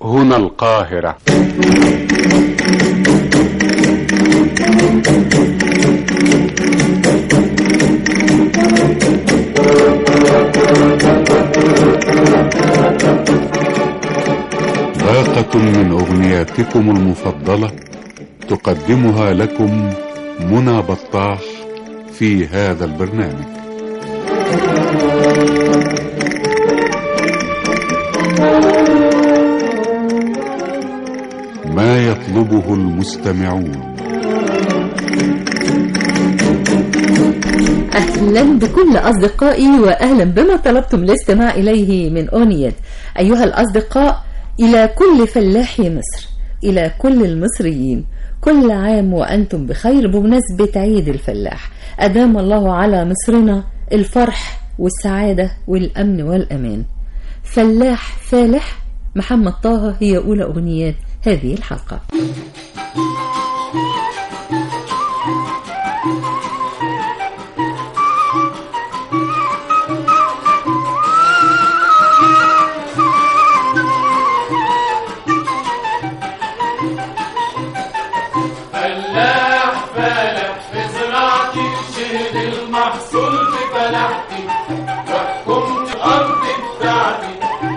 هنا القاهرة باقة من أغنياتكم المفضلة تقدمها لكم منى بطاح في هذا البرنامج ما يطلبه المستمعون أهلا بكل أصدقائي وأهلا بما طلبتم الاستماع إليه من أغنية أيها الأصدقاء إلى كل فلاحي مصر إلى كل المصريين كل عام وأنتم بخير بمناسبة عيد الفلاح أدام الله على مصرنا الفرح والسعادة والأمن والأمان فلاح فالح محمد طه هي أولى أغنيات هذه الحلقة فلاح فالح في زراعتي شهد المحصول بفلاحتي وحكمت الأرض بتاعتي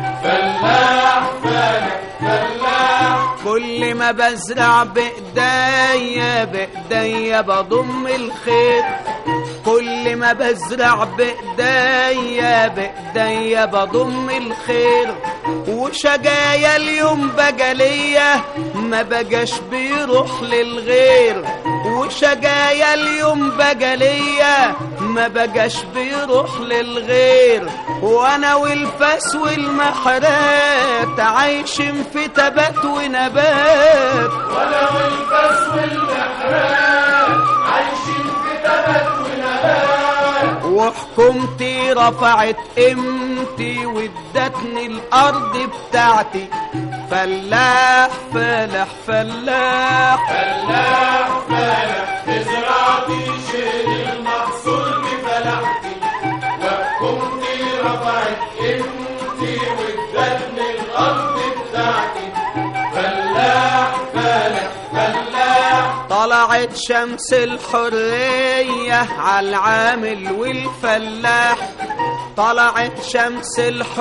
فلاح فالح فلاح كل ما بزرع بإيديا بإيديا بضم الخير كل ما بزرع بإيديا بإيديا بضم الخير وشجايا اليوم بقى ليا ما بقاش بيروح للغير وشجايا اليوم بقى ليا ما بقاش بيروح للغير وانا والفاس والمحرات عايشين في تبات ونبات ولا والفاس والمحرات عايشين في تبت ونبات وحكومتي رفعت قيمتي وادتني الارض بتاعتي فلاح فلاح فلاح فلاح فالح في زراعتي شهد المحصول بفلاحتي وحكمتي رفعت قيمتي وادتني الأرض بتاعتي فلاح فالح فلاح طلعت شمس الحرية على العامل والفلاح طلعت شمس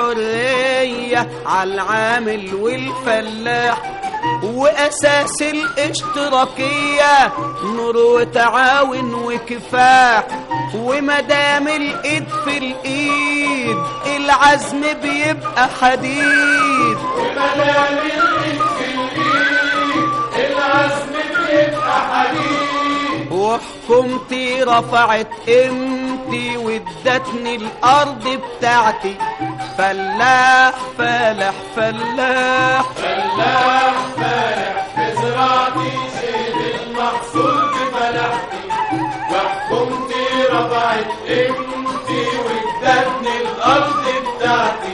الحرية على العامل والفلاح وأساس الاشتراكية نور وتعاون وكفاح ومدام الإيد في الإيد العزم بيبقى حديد ومدام الإيد في الإيد العزم بيبقى حديد وحكومتي رفعت قيمتي وادتني الارض بتاعتي فلاح فلاح فلاح فلاح فالح في زراعتي شهد المحصول بفلاحتي وحكمتي رفعت قيمتي وادتني الأرض بتاعتي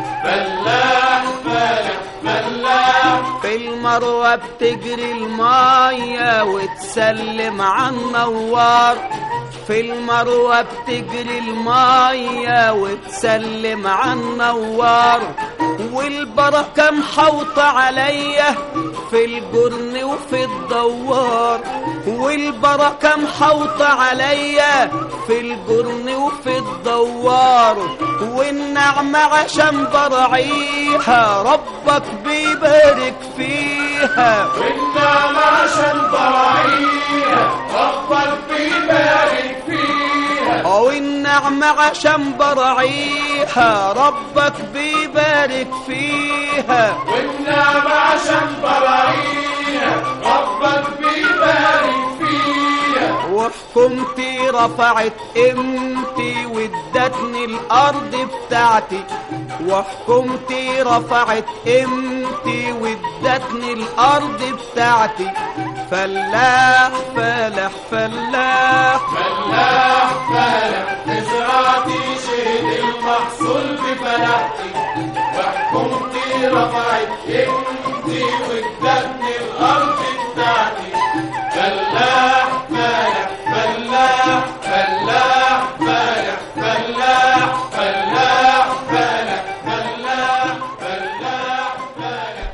فلاح فالح فلاح في المروة بتجري المية وتسلم عن نوار في المروة بتجري المية وتسلم عن نوار والبركة محوطة عليا في الجرن وفي الدوار والبركة محوطة عليا في الجرن وفي الدوار والنعمة عشان برعيها ربك بيبارك فيها والنعمة عشان براعيها ربك بيبارك فيها والنعمة عشان برعيها ربك بيبارك فيها والنعمة عشان براعيها ربك بيبارك فيها وحكومتي رفعت قيمتي وادتني الارض بتاعتي وحكومتي رفعت قيمتي وادتني الارض بتاعتي فلاح فلاح فلاح فلاح فالح زراعتي شهد المحصول بفلاحتي وحكومتي رفعت قيمتي وادتني الارض بتاعتي فلاح فالح فلاح فلاح فالح فلاح فلاح فالح فلاح فلاح فالح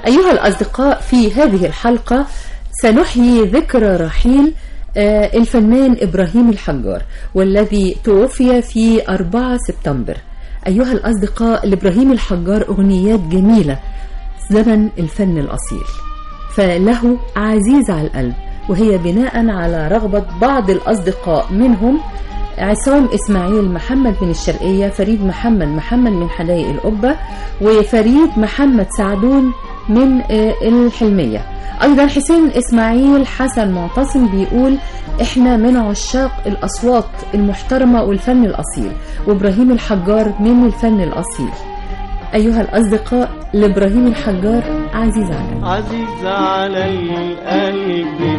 أيها الأصدقاء في هذه الحلقة سنحيي ذكرى رحيل آه، الفنان إبراهيم الحجار والذي توفي في 4 سبتمبر أيها الأصدقاء لإبراهيم الحجار أغنيات جميلة زمن الفن الأصيل فله عزيز على القلب وهي بناء على رغبة بعض الأصدقاء منهم عصام إسماعيل محمد من الشرقية فريد محمد محمد من حدائق القبة وفريد محمد سعدون من آه، الحلمية أيضا حسين إسماعيل حسن معتصم بيقول إحنا من عشاق الأصوات المحترمة والفن الأصيل وإبراهيم الحجار من الفن الأصيل أيها الأصدقاء لإبراهيم الحجار عزيز علينا عزيز على القلب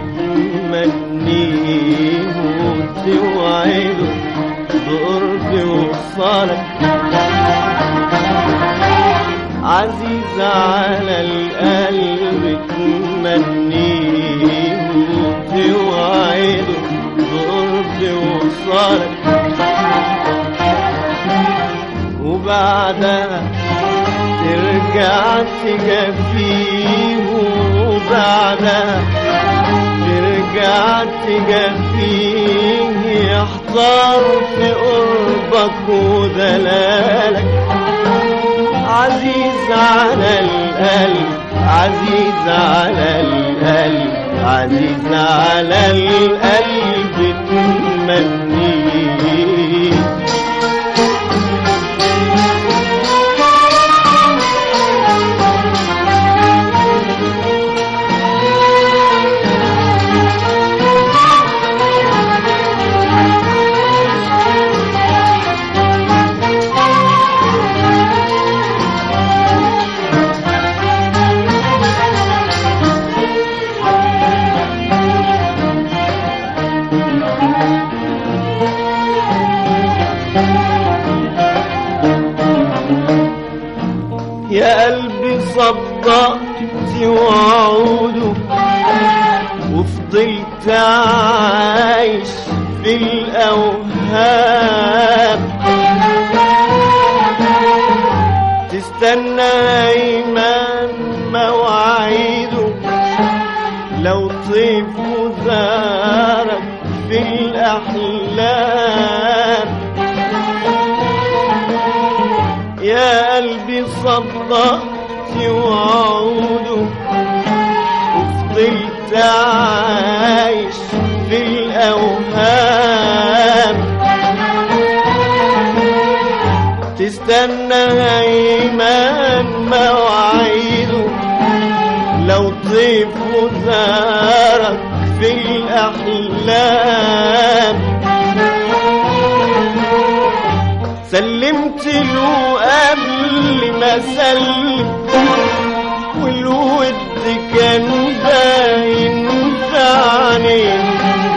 تمنيه وتوعده بقرب وصالك عزيز على القلب تمنيه وتوعده بقرب وصالك وبعدها ترجع تجفيه وبعدها ترجع تجفيه يحضر في قربك ودلالك عزيز على القلب عزيز على القلب عزيز على القلب تمنيه يا قلبي صدقت وعوده وفضلت عايش في الأوهام تستنى أيمان مواعيده لو طيف وزارك في الأحلام يا قلبي صدقت وعوده وفضلت عايش في الأوهام تستنى أيمان مواعيده لو طيف وزارك في الأحلام سلمت له قبل ما سلم والود كان باين في عينيه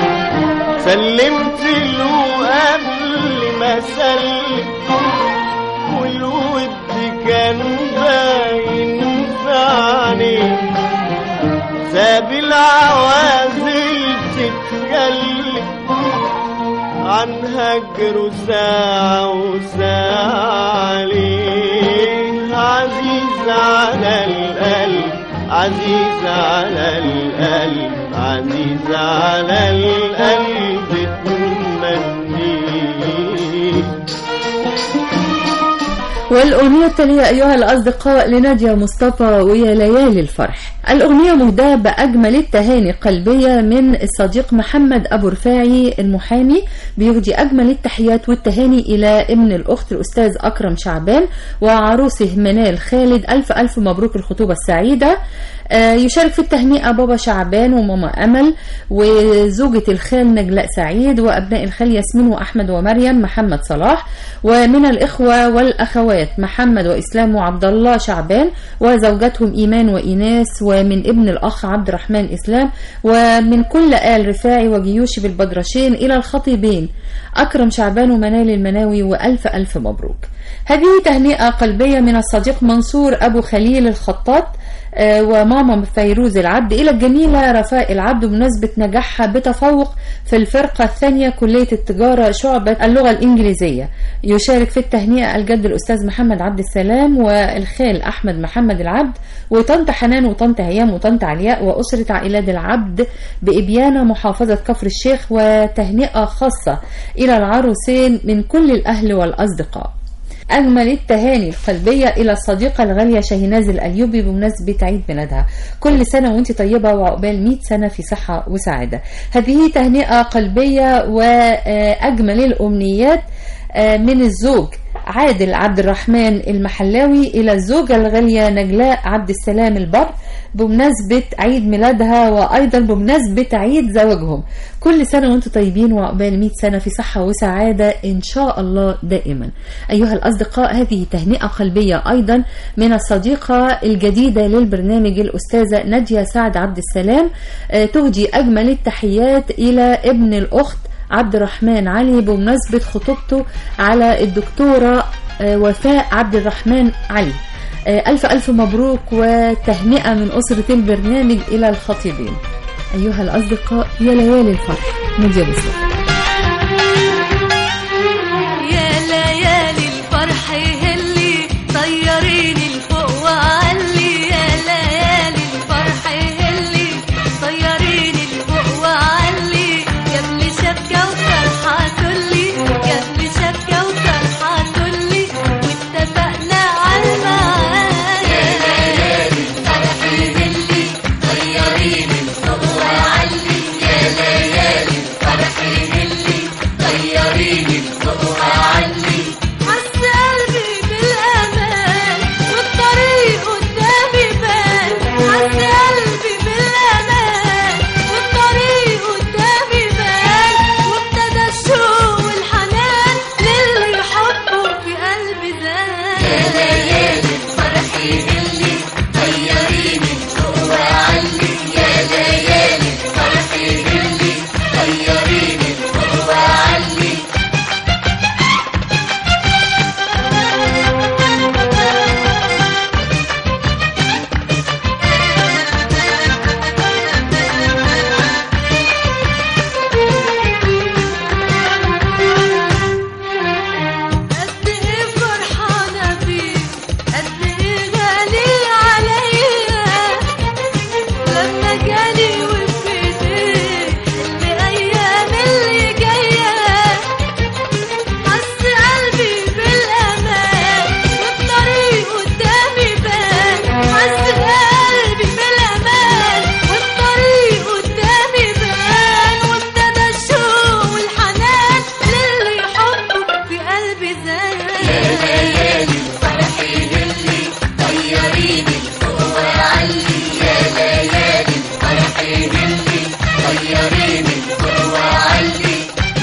سلمت له قبل ما سلم والود كان باين في عينيه ساب العوازل تتكلم عن هجره ساعة وساعة عليه عزيز على القلب عزيز على القلب عزيز على القلب تمنيه والأغنية التالية أيها الأصدقاء لنادية مصطفى ويا ليالي الفرح الأغنية مهداة بأجمل التهاني قلبية من الصديق محمد أبو رفاعي المحامي بيهدي أجمل التحيات والتهاني إلى ابن الأخت الأستاذ أكرم شعبان وعروسه منال خالد ألف ألف مبروك الخطوبة السعيدة آه، يشارك في التهنئة بابا شعبان وماما أمل وزوجة الخال نجلاء سعيد وأبناء الخال ياسمين وأحمد ومريم محمد صلاح ومن الإخوة والأخوات محمد وإسلام وعبد الله شعبان وزوجاتهم إيمان وإيناس ومن ابن الأخ عبد الرحمن إسلام ومن كل آل رفاعي وجيوش بالبدرشين إلى الخطيبين أكرم شعبان ومنال المناوي وألف ألف مبروك هذه تهنئة قلبية من الصديق منصور أبو خليل الخطاط آه، وماما فيروز العبد إلى الجميلة رفاء العبد بمناسبة نجاحها بتفوق في الفرقة الثانية كلية التجارة شعبة اللغة الإنجليزية يشارك في التهنئة الجد الأستاذ محمد عبد السلام والخال أحمد محمد العبد وطنط حنان وطنط هيام وطنط علياء وأسرة عائلات العبد بإبيانة محافظة كفر الشيخ وتهنئة خاصة إلى العروسين من كل الأهل والأصدقاء أجمل التهاني القلبية إلى الصديقة الغالية شاهيناز الأيوبي بمناسبة عيد ميلادها كل سنة وانت طيبة وعقبال 100 سنة في صحة وسعادة هذه تهنئة قلبية وأجمل الأمنيات آه، من الزوج عادل عبد الرحمن المحلاوي إلى الزوجة الغالية نجلاء عبد السلام البر بمناسبة عيد ميلادها وأيضا بمناسبة عيد زواجهم كل سنة وانتم طيبين وعقبال 100 سنة في صحة وسعادة إن شاء الله دائما أيها الأصدقاء هذه تهنئة قلبية أيضا من الصديقة الجديدة للبرنامج الأستاذة نادية سعد عبد السلام آه، تهدي أجمل التحيات إلى ابن الأخت عبد الرحمن علي بمناسبة خطوبته على الدكتورة آه، وفاء عبد الرحمن علي آه، ألف ألف مبروك وتهنئة من أسرة البرنامج إلى الخطيبين أيها الأصدقاء يا ليالي الفرح نجي مصطفى يا ليالي الفرح يهلي طيريني لفوق وعلي يا ليالي الفرح يهلي طيريني لفوق وعلي جاب لي شبكة وطرحة تلي جاب لي شبكة وطرحة تلي واتفقنا على الميعاد يا ليالي الفرح يهلي طيريني لفوق وعلي يا ليالي الفرح يهلي طيريني لفوق وعلي حس قلبي بالأمان والطريق قدامي بان حس قلبي بالأمان والطريق قدامي بان وابتدى الشوق والحنان للي يحبه في قلبي زاد يا ليالي الفرح يهلي طيريني لفوق وعلي يا ليالي الفرح يهلي طيريني لفوق وعلي قد ايه فرحانة بيه قد ايه غالي عليا لما جالي وفي ايديه الايام اللي جاية حس قلبي بالامان والطريق قدامي بان حس قلبي بالامان والطريق قدامي بان وابتدى الشوق والحنان للي يحبه في قلبي زاد يا ليالي الفرح يهلي طيريني لفوق وعلي يا ليالي الفرح يهلي طيريني لفوق وعلي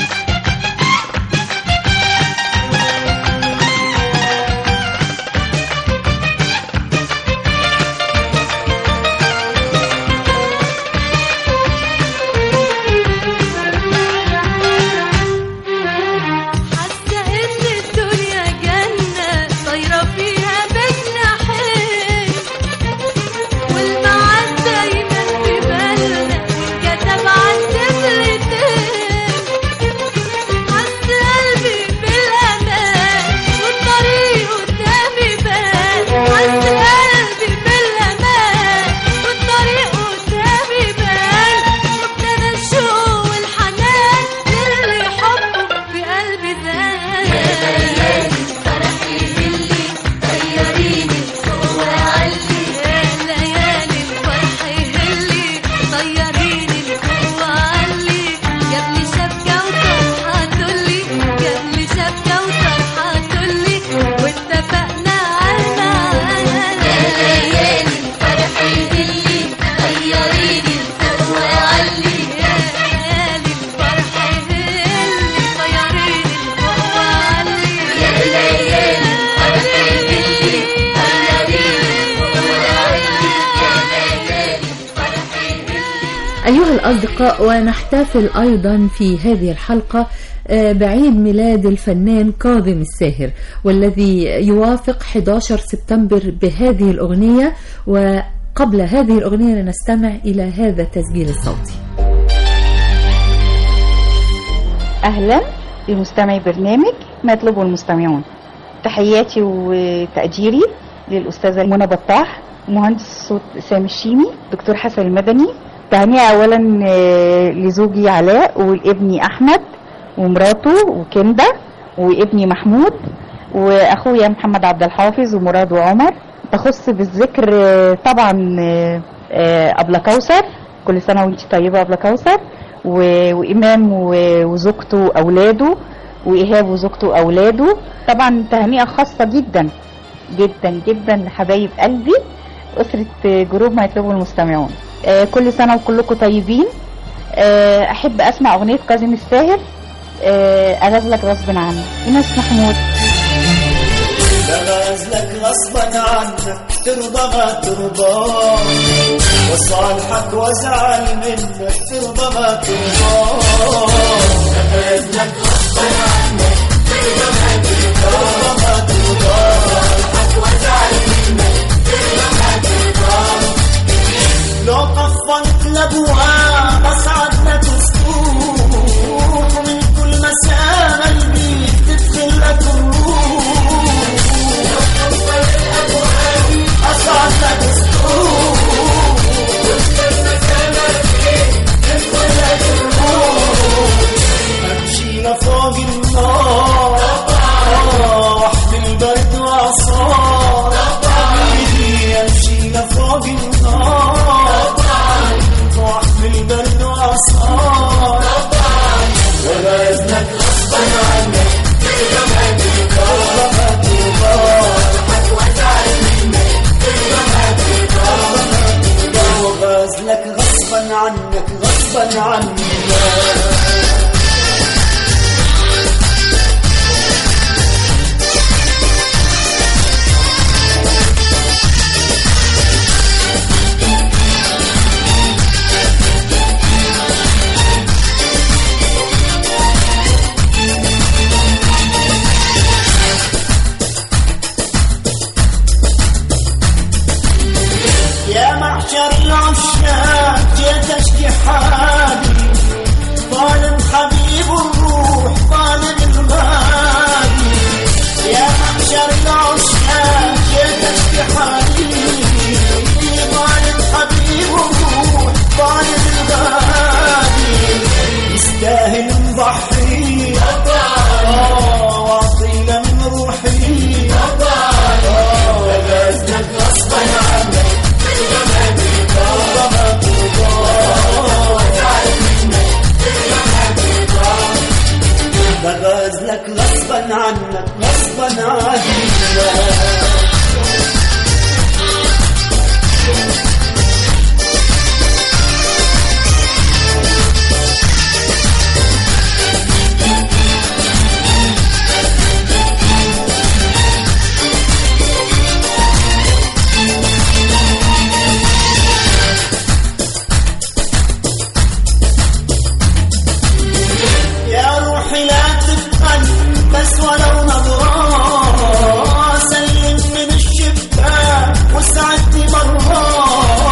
حاسة إن الدنيا جنة طايرة فيها بجناحين والميعاد دايما في بالنا كتب عالتبلتين حاسة قلبي بالأمان والطريق قدامي بان حاسة قلبي بالأمان والطريق قدامي بان وابتدى الشوق والحنان للي يحبه في قلبي زاد يا ليالي الفرح يهلي طيريني لفوق وعلي يا ليالي الفرح يهلي طيريني لفوق وعلي جاب لي شبكة وطرحة تلي جاب لي شبكة وطرحة تلي واتفقنا على الميعاد يا ليالي الفرح يهلي طيريني لفوق وعلي يا ليالي الفرح يهلي طيريني لفوق وعلي يا ليالي الفرح يهلي طيريني لفوق وعلي يا ليالي الفرح يهلي أيها الأصدقاء ونحتفل أيضا في هذه الحلقة آه، بعيد ميلاد الفنان كاظم الساهر والذي يوافق 11 سبتمبر بهذه الأغنية قبل هذه الأغنية لنستمع إلى هذا التسجيل الصوتي أهلا لمستمعي برنامج ما يطلبه المستمعون تحياتي وتقديري للأستاذة منى بطاح مهندس الصوت سامي الشيمي دكتور حسن المدني تهنئة أولا آه، لزوجي علاء والابني أحمد ومراته وكندا وابني محمود وأخويا محمد عبد الحافظ ومراد وعمر تخص بالذكر آه، طبعا آه، آه، أبلة كوثر كل سنة وانت طيبة أبلة كوثر و- وإمام و- وزوجته وأولاده وإيهاب وزوجته وأولاده طبعا تهنئة خاصة جدا جدا جدا لحبايب قلبي أسرة جروب ما يطلبه المستمعون آه، كل سنة وكلكم طيبين آه، أحب أسمع أغنية كاظم الساهر آه، أغازلك غصب عني إيناس محمود بغازلك غصبا عنك ترضى ما ترضى وصالحك وازعل منك ترضى ما ترضى بغازلك غصبا عنك ترضى ما ترضى ما ترضى وصالحك وازعل منك ترضى ما ترضى لو قفلت الابواب اصعد لك اسطول ومن كل مسام البيت تدخل لك الروح أصعد لك اسطول أمشي لفوق النار واحمل برد وعصار حبيبي أمشي لفوق النار واحمل برد وعصار وبإذنك غصبا عنك ترضى ما ترضى ما ترضى وغازلك غصبا عنك غصبا عنك يا محشر العشاق جيت اشكي حالي ظالم حبيب الروح ظالم الغالي يا محشر العشاق جيت اشكي حالي ظالم حبيب الروح ظالم الغالي يستاهل نضحي آه، واعطي له من روحي آه، لازمك غصبا عنك بغازلك غصبا عنك غصبا عنك يا روحي لا تبقى بس ولو نظرة سلم من الشباك وسعدني مرة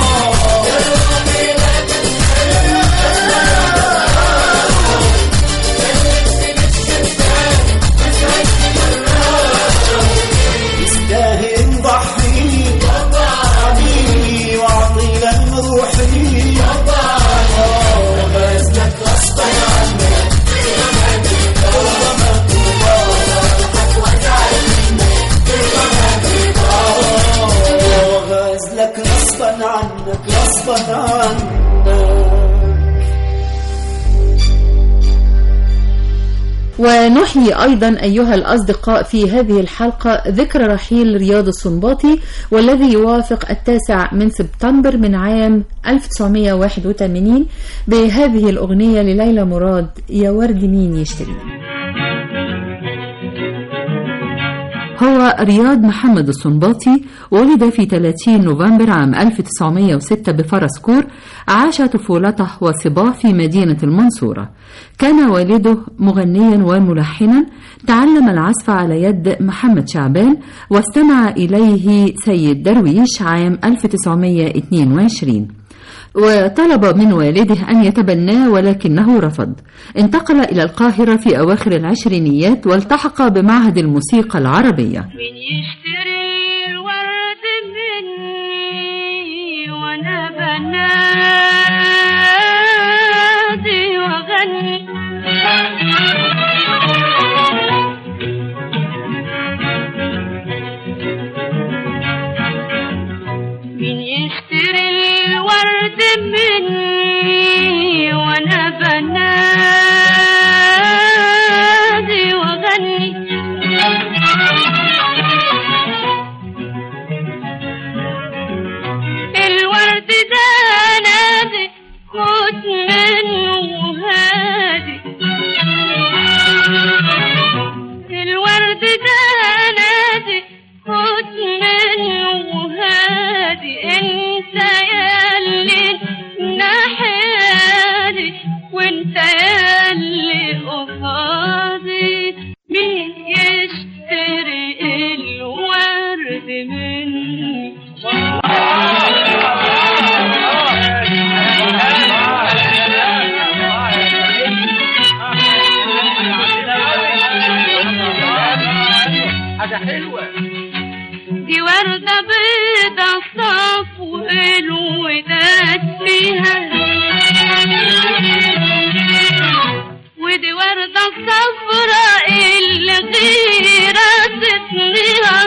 يستاهل نضحي حبيبي واعطي له من روحي بس غصبا عنك غازلك غصبا عنك غصبا عنك ونحيي أيضا أيها الأصدقاء في هذه الحلقة ذكرى رحيل رياض السنباطي والذي يوافق التاسع من سبتمبر من عام 1981 بهذه الأغنية لليلى مراد يا ورد مين يشتري هو رياض محمد الصنباطي ولد في 30 نوفمبر عام 1906 بفرسكور عاش طفولته وصباه في مدينة المنصورة كان والده مغنيا وملحنا تعلم العزف على يد محمد شعبان واستمع إليه سيد درويش عام 1922 وطلب من والده أن يتبناه ولكنه رفض انتقل إلى القاهرة في أواخر العشرينيات والتحق بمعهد الموسيقى العربية من يشتري الورد مني وانا بنادي واغني من يشتري الورد مني وانا بنادي واغني الورد ده نادي خد منه هادي الورد ده نادي خد منه هادي انت ياللي ناحيادي وانت ياللي قصادي مين يشتري الورد مني حاجة حلوة دي وردة بيضة صف والوداد فيها ودي وردة صفراء الغيرة تطليها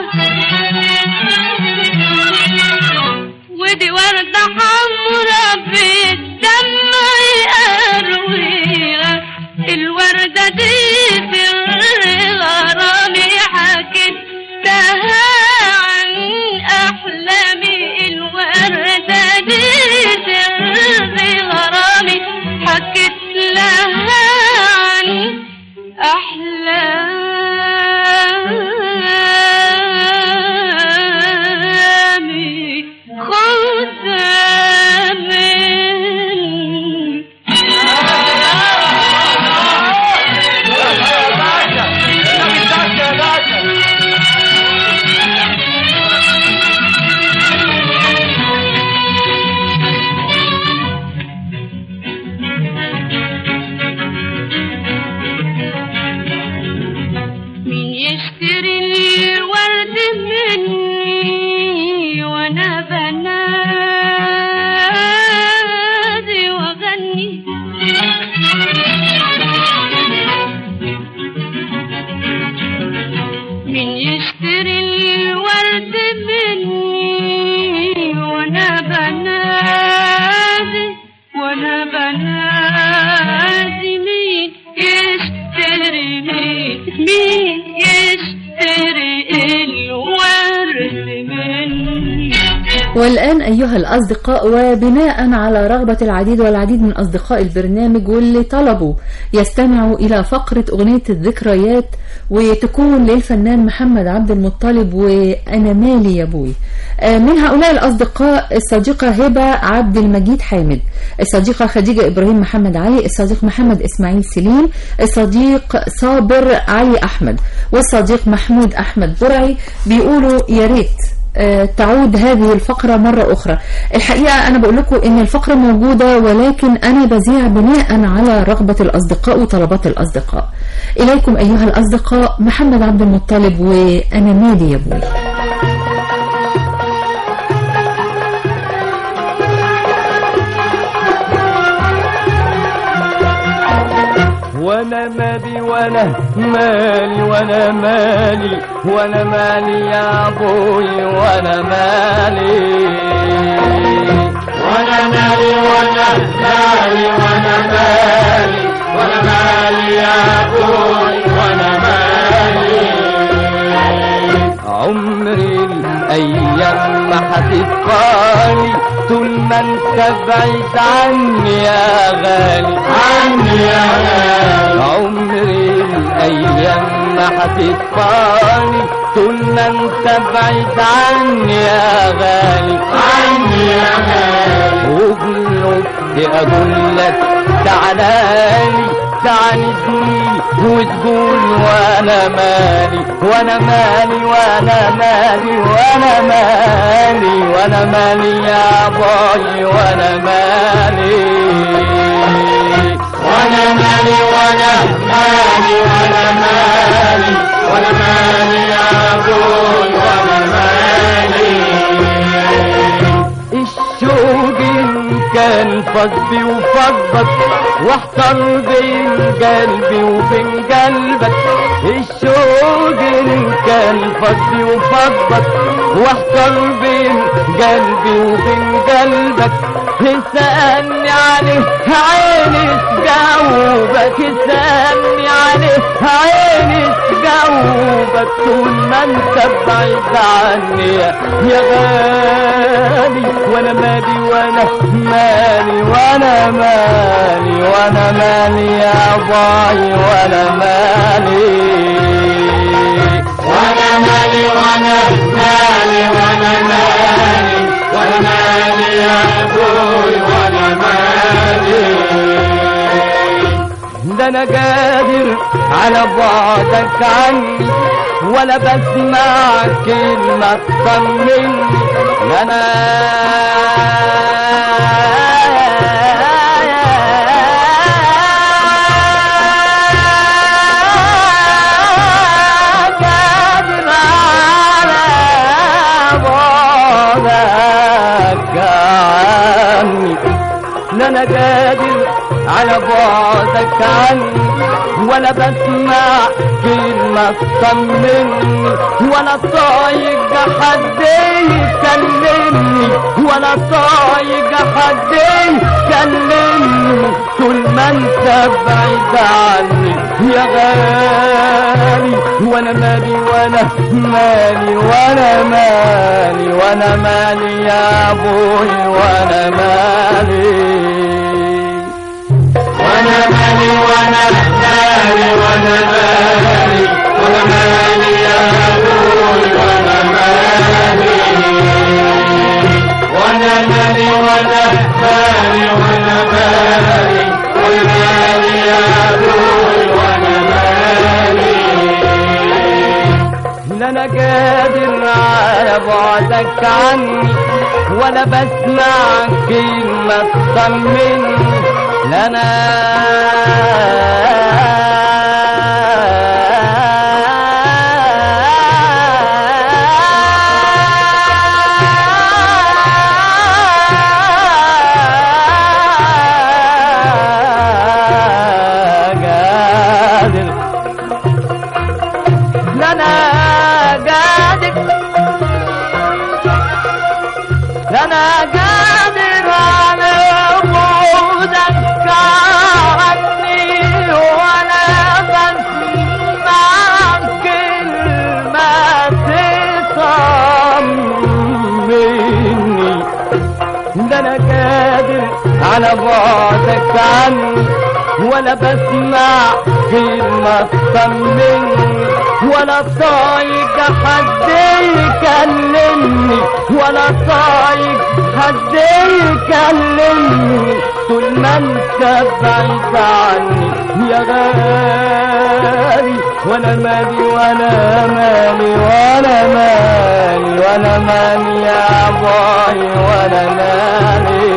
ودي وردة حمراء بالدمع يرويها الوردة دي في غرامي حكيتها عن أحلامي الوردة دي في غرامي حكيت لها عن أحلامي خدها مني مين يشتري الورد مني وانا بنادي واغني مين يشتري الورد مني وانا بنادي وانا بنادي مين يشتري مين مين يشتري الورد مني والآن أيها الأصدقاء وبناء على رغبة العديد والعديد من أصدقاء البرنامج واللي طلبوا يستمعوا إلى فقرة أغنية الذكريات وتكون للفنان محمد عبد المطلب وأنا مالي يا بوي آه، من هؤلاء الأصدقاء الصديقة هبة عبد المجيد حامد الصديقة خديجة إبراهيم محمد علي الصديق محمد إسماعيل سليم الصديق صابر علي أحمد والصديق محمود أحمد برعي بيقولوا يا ريت آه، تعود هذه الفقرة مرة أخرى الحقيقة أنا بقول لكم إن الفقرة موجودة ولكن أنا بذيع بناء على رغبة الأصدقاء وطلبات الأصدقاء إليكم أيها الأصدقاء محمد عبد المطلب وأنا مالي يا بوي وانا مالي وانا مالي وانا مالي وانا مالي يا ابوي وانا مالي وانا مالي وانا مالي وانا مالي وانا مالي يا ابوي وانا مالي عمري الايام ما هتتقالي طول ما انت بعيد عني يا غالي عني يا غالي عمري الايام ما هتطفاني طول ما انت بعيد عني يا غالي عني يا غالي وبنفسي اقول لك تعالالي تعاندني وتقول وانا مالي وانا مالي وانا مالي وانا مالي وانا مالي يا باي وانا مالي وانا مالي وانا مالي وانا مالي وانا مالي يا باي وانا مالي الشوق إن كان فضي وفضك واحتر بين قلبي وبين قلبك الشوق إن كان فضي وفضك واحتر بين قلبي وبين قلبك اسألني عليه عيني تجاوبك اسألني عليه عيني تجاوبك طول ما انت بعيد عني يا غالي وانا مالي وانا مالي وانا مالي وانا مالي يا باي وانا مالي وانا مالي وانا مالي وانا مالي وانا مالي يا باي وانا مالي ده انا قادر على بعدك عني ولا بسمع كلمة تطمني لا انا قادر على بعدك عني لا انا قادر على بعدك عني ولا بسمع كلمة تطمني ولا طايق حد يكلمني ولا طايق حد يكلمني طول ما انت بعيد عني يا غالي وانا مالي وانا مالي وانا مالي وانا مالي يا ابوي وانا مالي وانا مالي وانا مالي وانا مالي وانا مالي يا ابوي وانا مالي وانا مالي وانا مالي وانا مالي وانا مالي يا ابوي وانا مالي لا انا قادر على بعدك عني ولا بسمع كلمة تطمني لا انا قادر لا انا قادر لا انا قادر على بعدك عني ولا بسمع كلمة تطمني ده انا قادر على بعدك عني ولا بسمع كلمة تطمني ولا طايق حد يكلمني ولا طايق حد يكلمني طول ما انت بعيد عني يا غالي وانا مالي وانا مالي وانا مالي وانا مالي يا باي وانا مالي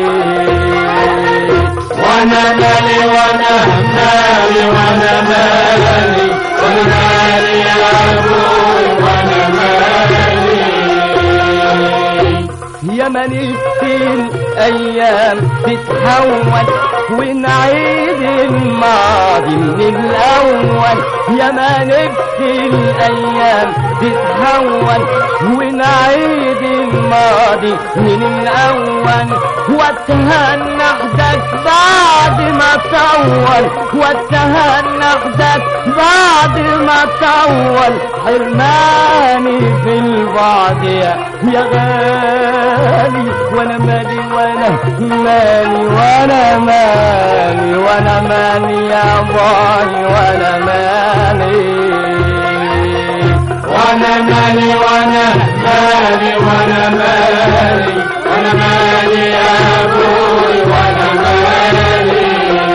وانا مالي وانا مالي وانا مالي وانا مالي يا ابوي وانا مالي يا من الايام تتحول ونعيد الماضي من الاول يا ما نفسي الايام تتحول ونعيد الماضي من الاول واتهنى احدك بعد ما طول واتهنى احداث بعد ما طول حرماني في البعد يا يا غالي وانا مالي وانا مالي وانا مالي وانا مالي يا باي وانا مالي وانا مالي وانا مالي وانا مالي وانا مالي يا ابوي وانا مالي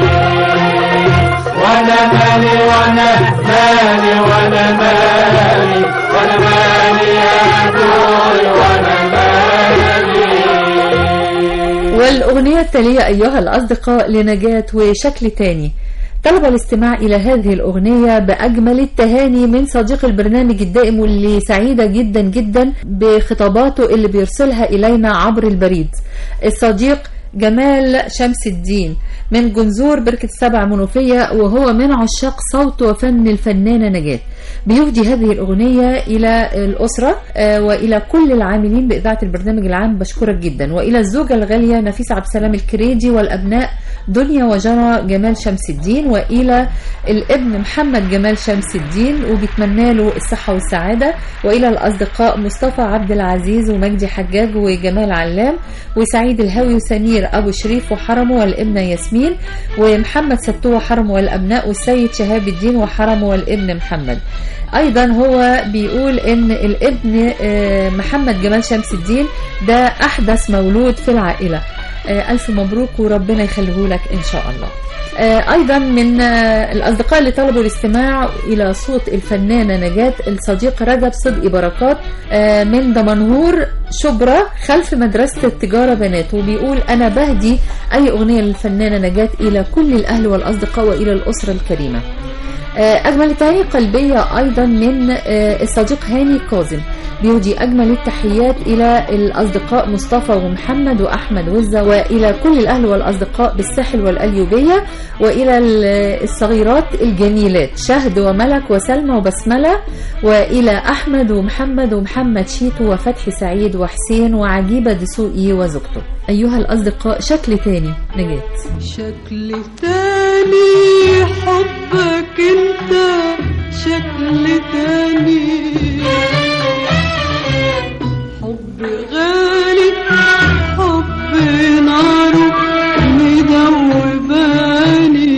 وانا مالي وانا مالي وانا مالي وانا مالي يا ابوي وانا مالي والأغنية التالية أيها الأصدقاء لنجاة وشكل تاني طلب الاستماع إلى هذه الأغنية بأجمل التهاني من صديق البرنامج الدائم واللي سعيدة جدا جدا بخطاباته اللي بيرسلها إلينا عبر البريد الصديق جمال شمس الدين من جنزور بركة سبع منوفية وهو من عشاق صوت وفن الفنانة نجاة بيهدي هذه الأغنية إلى الأسرة آه، وإلى كل العاملين بإذاعة البرنامج العام بشكرك جدا وإلى الزوجة الغالية نفيسة عبد السلام الكريدي والأبناء دنيا وجرى جمال شمس الدين وإلى الابن محمد جمال شمس الدين وبيتمنى له الصحة والسعادة وإلى الأصدقاء مصطفى عبد العزيز ومجدي حجاج وجمال علام وسعيد الهاوي وسمير أبو شريف وحرمه والابنة ياسمين ومحمد ستوه وحرمه والأبناء والسيد شهاب الدين وحرمه والابن محمد ايضا هو بيقول ان الابن آه، محمد جمال شمس الدين ده احدث مولود في العائله آه، الف مبروك وربنا يخليه لك ان شاء الله آه، ايضا من آه، الاصدقاء اللي طلبوا الاستماع الى صوت الفنانه نجاة الصديق رجب صدقي بركات آه، من دمنهور شبرا خلف مدرسه التجاره بنات وبيقول انا بهدي اي اغنيه للفنانه نجاة الى كل الاهل والاصدقاء والى الاسره الكريمه آه، أجمل تهاني قلبية أيضا من آه، الصديق هاني كاظم بيهدي أجمل التحيات إلى الأصدقاء مصطفى ومحمد وأحمد وزة وإلى كل الأهل والأصدقاء بالساحل والأليوبية وإلى ال- الصغيرات الجميلات شهد وملك وسلمى وبسملة وإلى أحمد ومحمد ومحمد شيتو وفتحي سعيد وحسين وعجيبة دسوقي وزوجته أيها الأصدقاء شكل تاني نجاة شكل تاني حبك انت شكل تاني حب غالي حب ناره مدوباني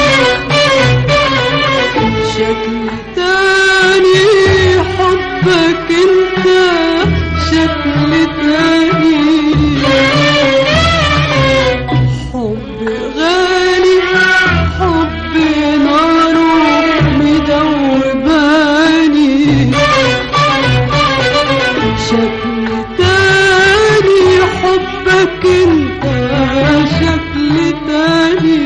شكل تاني حبك انت شكل تاني حب غالي حب ناره مدوباني شكل تاني حبك انت شكل تاني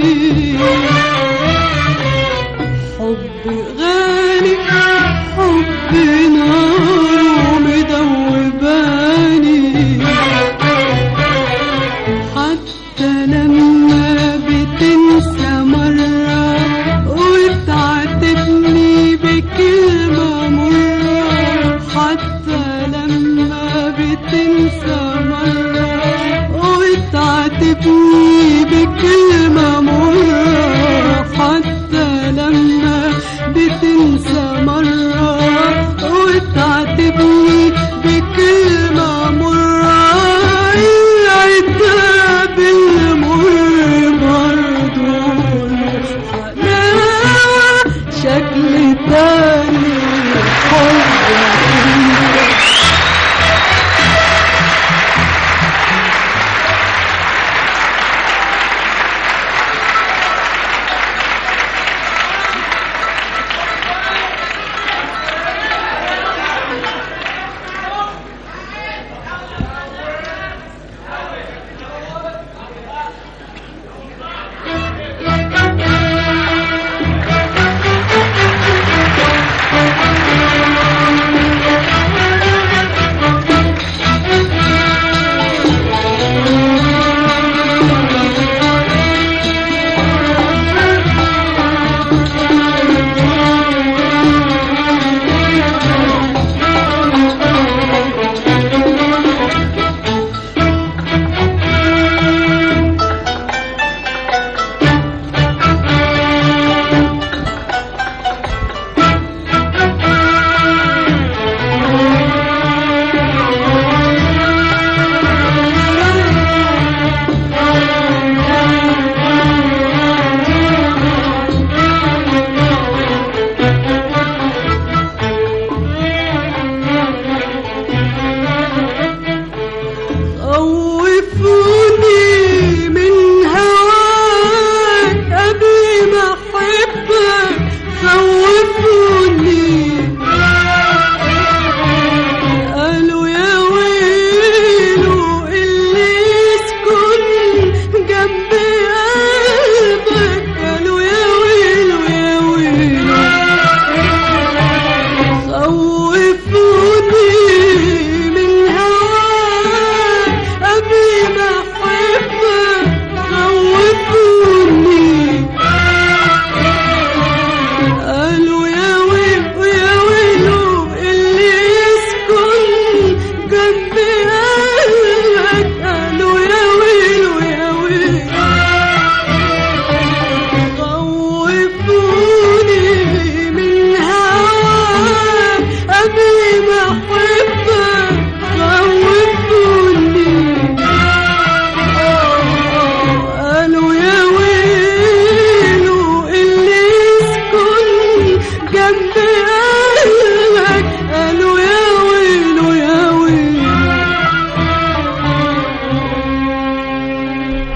حب غالي حب ناره مدوباني حتى لما بتنسى مرة وتعاتبني بكلمة مرة حتى لما بتنسى مرة وتعاتبني بكلمة مرة حتى لما بتنسى مرة وتعاتبني بكلمة مرة العتاب المر برضو أنا شكل تاني حبك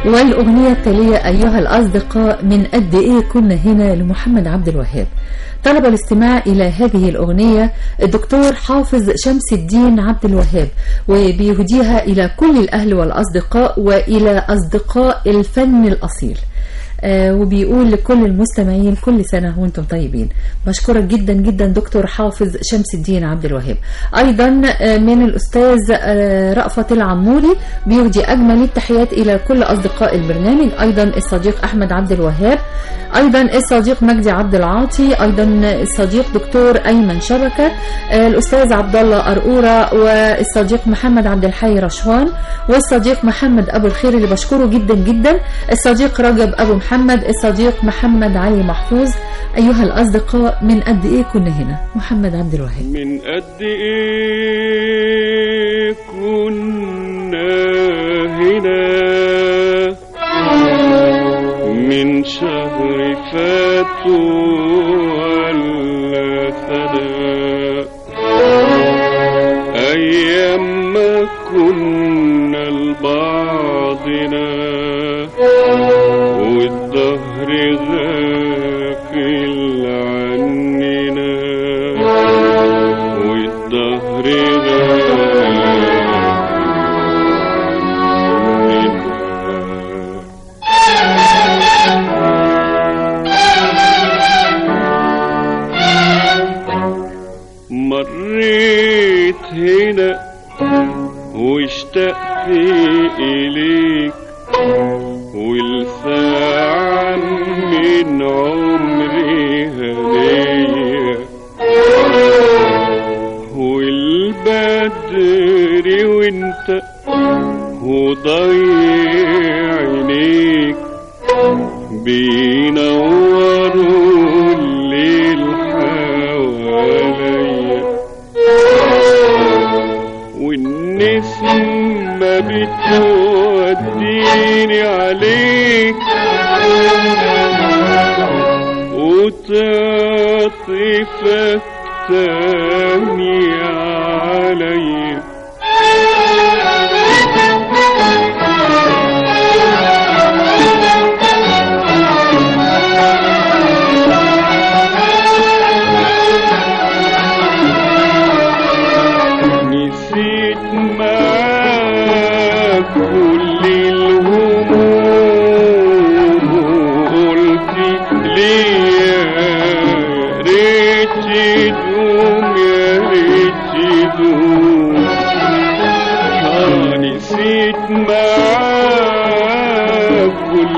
والأغنية التالية أيها الأصدقاء من قد إيه كنا هنا لمحمد عبد الوهاب طلب الاستماع إلى هذه الأغنية الدكتور حافظ شمس الدين عبد الوهاب وبيهديها إلى كل الأهل والأصدقاء وإلى أصدقاء الفن الأصيل آه، وبيقول لكل المستمعين كل سنة وانتم طيبين بشكرك جدا جدا دكتور حافظ شمس الدين عبد الوهاب أيضا آه، من الأستاذ آه، رأفت العموري بيهدي أجمل التحيات إلى كل أصدقاء البرنامج أيضا الصديق أحمد عبد الوهاب أيضا الصديق مجدي عبد العاطي أيضا الصديق دكتور أيمن شبكة آه، الأستاذ عبد الله أرقورة والصديق محمد عبد الحي رشوان والصديق محمد أبو الخير اللي بشكره جدا جدا الصديق رجب أبو محمد الصديق محمد علي محفوظ أيها الأصدقاء من قد إيه كنا هنا محمد عبد الوهاب من قد ايه كنا هنا من شهر فات ولا سنة أيام ما كنا لبعضنا والدهر غافل عننا والدهر غافل مريت هنا واشتقت إليك والساعة من عمري هدية والبدر وانت وضيع عينيك بينوروا الليل حواليا والنسمة بتوديني عليك وتعطفك تاني عليا نسيت معاك كل الهموم قلت ليه يا ريت تدوم يا ريت تدوم آه نسيت معاك كل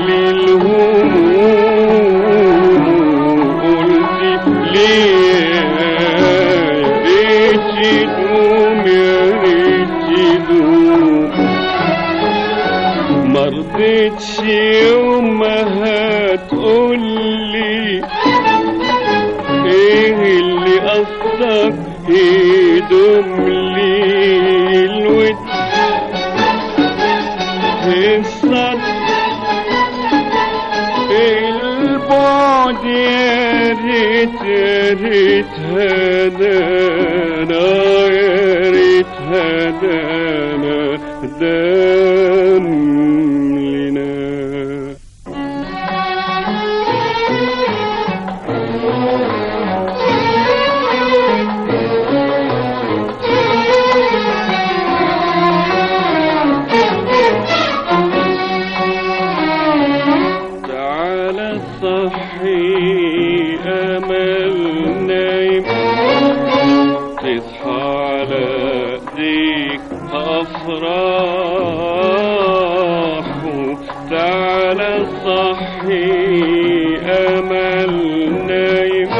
الهموم قلت ليه يا ريت تدوم يا ريت تدوم مرضتش يوم ما هتقولي ايه اللي قصدك يدوم لي الود الصد البعد يا ريت يا ريت هدانا يا ريت هدانا دام لنا تعال صحي امل نايم تصحى على ايديك افراح تعال صحي امل نايم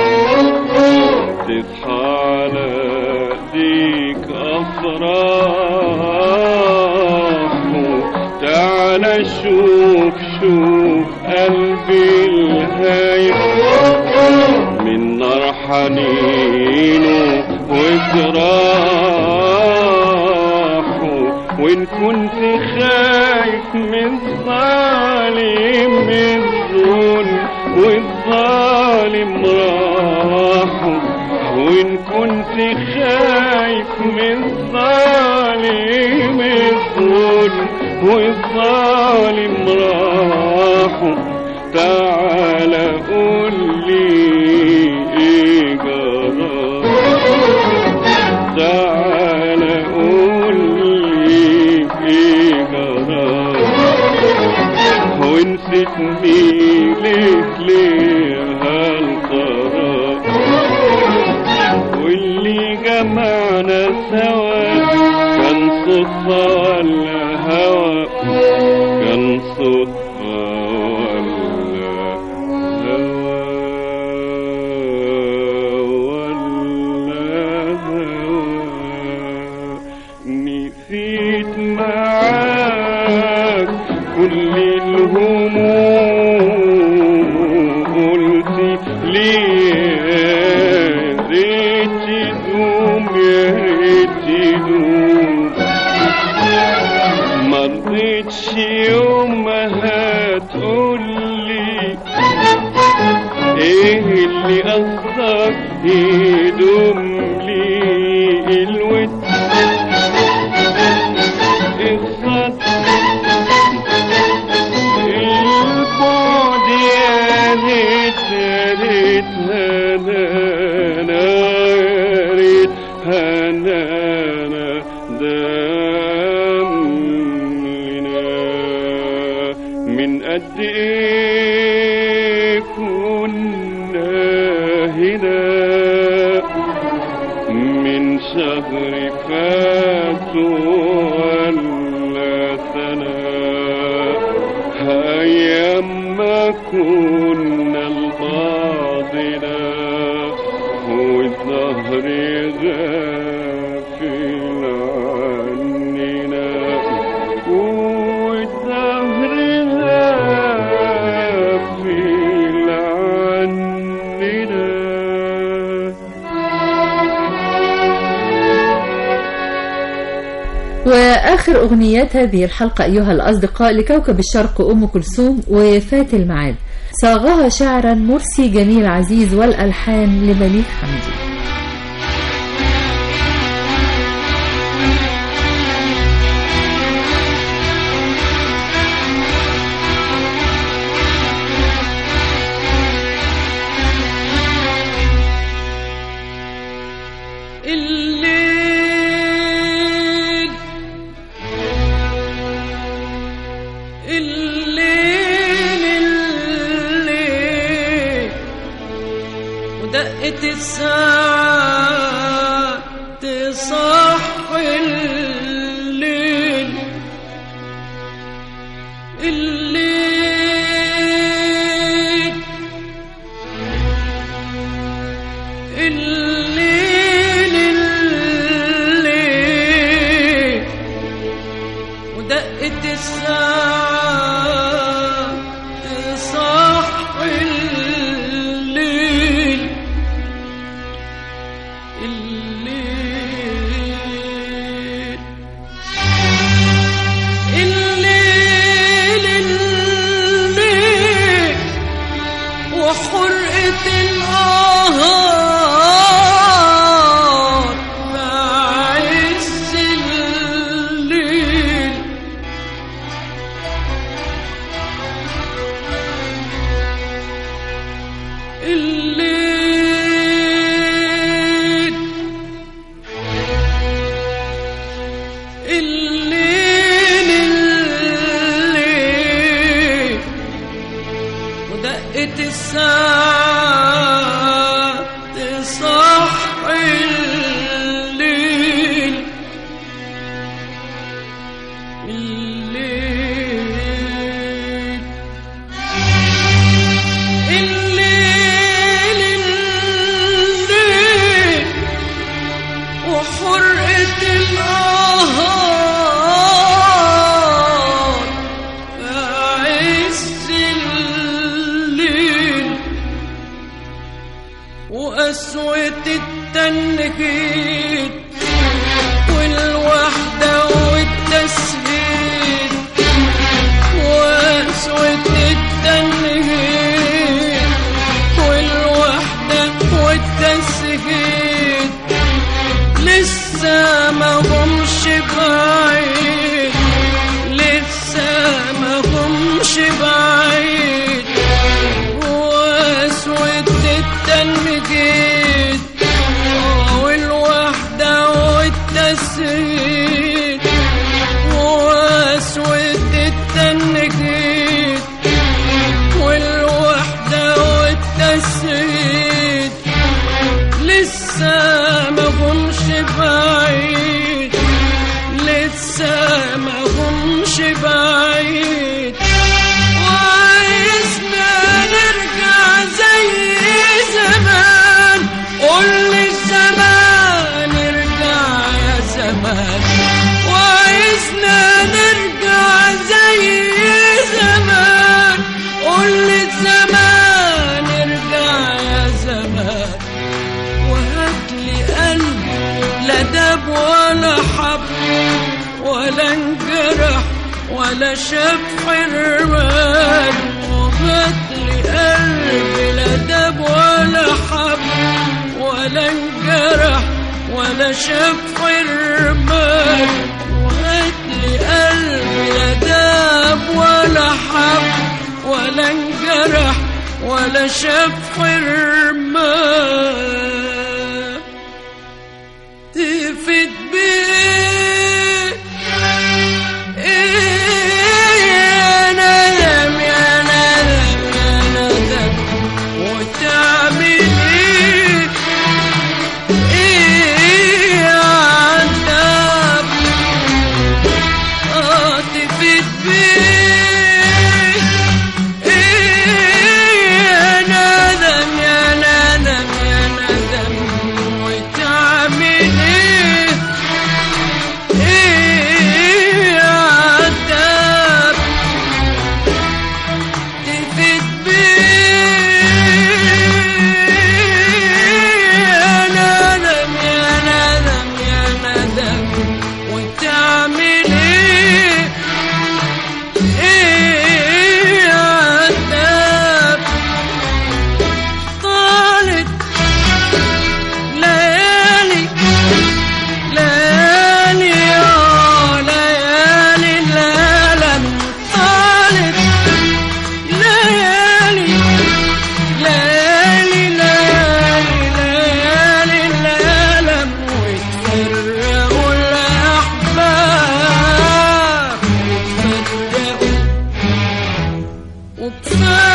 تصحى على ايديك افراح تعال شوف شوف قلبي الهايم من نار حنينه وجراحه وان كنت خايف من الظالم الظلم والظالم راحه وان كنت خايف من الظالم الظلم والظالم راحه تعال قول لي ايه جرى تعال قول لي ايه جرى ونسيتني ليك ليه هالقرار واللي جمعنا سوا كان صدفة ولا هوى كان صدفة ولا هوى ولا هوى نسيت معاك كل الهموم قلت لي يا ريت تدوم يا ريت تدوم مرضتش يوم ما هتقولي ايه اللي قصدك يدوم لي الود اقصد البعد يا ريت يا ريت هنانا يا ريت هنانا دمنا من قد ايه كنا هنا من شهر فات ولا سنة أيام ما كنا لبعضنا والظهر غافل عننا والظهر غافل عننا وآخر أغنيات هذه الحلقة أيها الأصدقاء لكوكب الشرق أم كلثوم وفات الميعاد صاغها شعرا مرسي جميل عزيز والألحان لبليغ حمدي الليل الليل الليل ودقت الساعة تصحي الليل الليل الليل الليل ودقت الساعة تصحي الليل الليل الليل الليل وحرقة النهار بعز الليل الليل الليل الليل ودقت الساعة تصحي الليل الليل الليل الليل وحرقة النهار بعز الليل وقسوة التنهيد والوحدة والتسهيل وقسوة التنهيد والوحدة والتسهيل لسه ما همش بعيد لسه ما همش بعيد ولا شاف حرمان ومات لي قلبي لا داب ولا حب ولا انجرح ولا شاف حرمان ومات لي قلبي لا داب ولا حب ولا انجرح ولا شاف حرمان تفت بيه إيه يا ندم يا ندم يا ندم وتعمل ايه ايه يا عذاب اه تفت بيه ايه يا ندم يا ندم يا ندم وتعمل ايه ايه يا عذاب تفت بيه يا ندم يا ندم يا ندم وتعمل ايه ايه يا عذاب طالت ليالي ليالي يا ليالي الألم طالت ليالي ليالي ليالي ليالي الألم وتفرقوا الأحباب وتفرقوا وكفاية